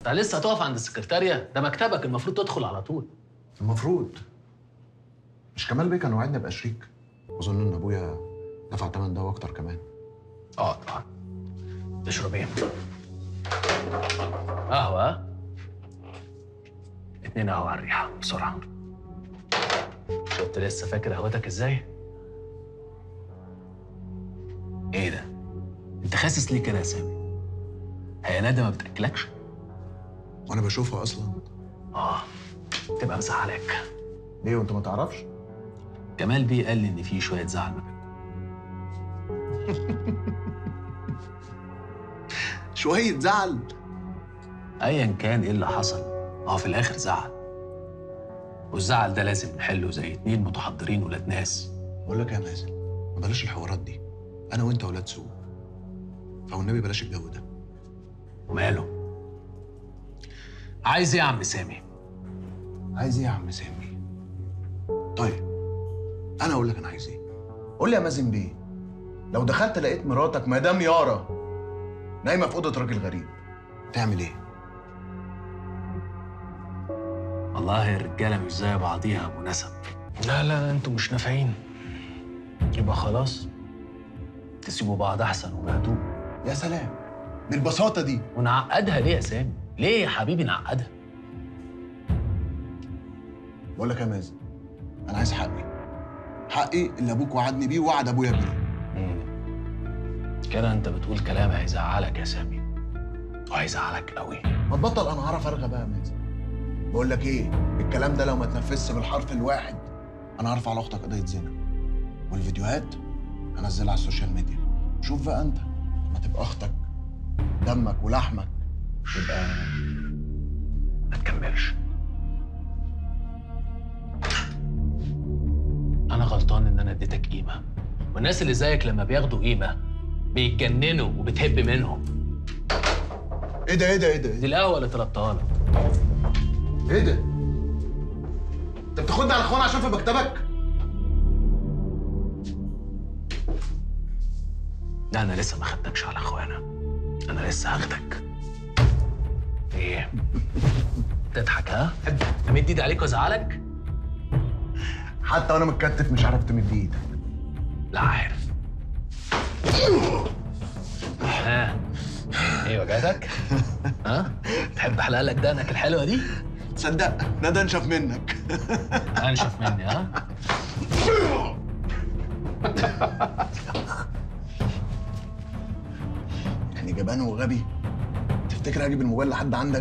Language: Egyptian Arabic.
انت لسه هتقف عند السكرتاريه ده مكتبك المفروض تدخل على طول المفروض مش كمال بيه كان وعدني ابقى شريك واظن ان ابويا دفع ثمن ده واكتر كمان اه طبعا تشرب ايه؟ قهوة ها؟ اتنين قهوة على الريحة بسرعة شفت لسه فاكر قهوتك ازاي؟ ايه ده؟ انت خاسس ليه كده يا سامي؟ هي ندى ما بتاكلكش؟ وانا بشوفها اصلا اه تبقى مزعلاك ليه وانت ما تعرفش كمال بيه قال لي ان في شوية زعل ما بينكم شويه زعل ايا كان ايه اللي حصل هو في الاخر زعل والزعل ده لازم نحله زي اتنين متحضرين ولاد ناس بقول لك يا مازن ما بلاش الحوارات دي انا وانت ولاد سوق فوالنبي بلاش الجو ده وماله عايز ايه يا عم سامي عايز ايه يا عم سامي طيب انا اقول لك انا عايز ايه قول لي يا مازن بيه لو دخلت لقيت مراتك مدام يارا نايمه في اوضه راجل غريب تعمل ايه والله الرجاله مش زي بعضيها يا ابو نسب لا لا انتوا مش نافعين يبقى خلاص تسيبوا بعض احسن وبهدوء يا سلام بالبساطه دي ونعقدها ليه يا سامي ليه يا حبيبي نعقدها بقول لك يا مازن انا عايز حقي حقي اللي ابوك وعدني بيه ووعد ابويا بيه مم. كده انت بتقول كلام هيزعلك يا سامي وهيزعلك قوي ما تبطل انا هعرف ارغى بقى يا مازن بقول لك ايه الكلام ده لو ما تنفذش بالحرف الواحد انا هرفع على اختك قضيه زنا والفيديوهات هنزلها على السوشيال ميديا شوف بقى انت لما تبقى اختك دمك ولحمك يبقى ما تكملش انا غلطان ان انا اديتك قيمه والناس اللي زيك لما بياخدوا قيمه بيتجننوا وبتهب منهم ايه ده ايه ده ايه ده دي القهوه اللي طلبتها لك ايه ده انت بتاخدني على اخوان عشان في مكتبك لا انا لسه ما خدتكش على اخوانا انا لسه هاخدك ايه تضحك ها امد ايدي عليك وازعلك حتى وانا متكتف مش عارف تمد ايدك لا عارف ها ايه وجعتك ها تحب احلق لك دقنك الحلوه دي تصدق ندى انشف منك انشف مني ها يعني جبان وغبي تفتكر هجيب الموبايل لحد عندك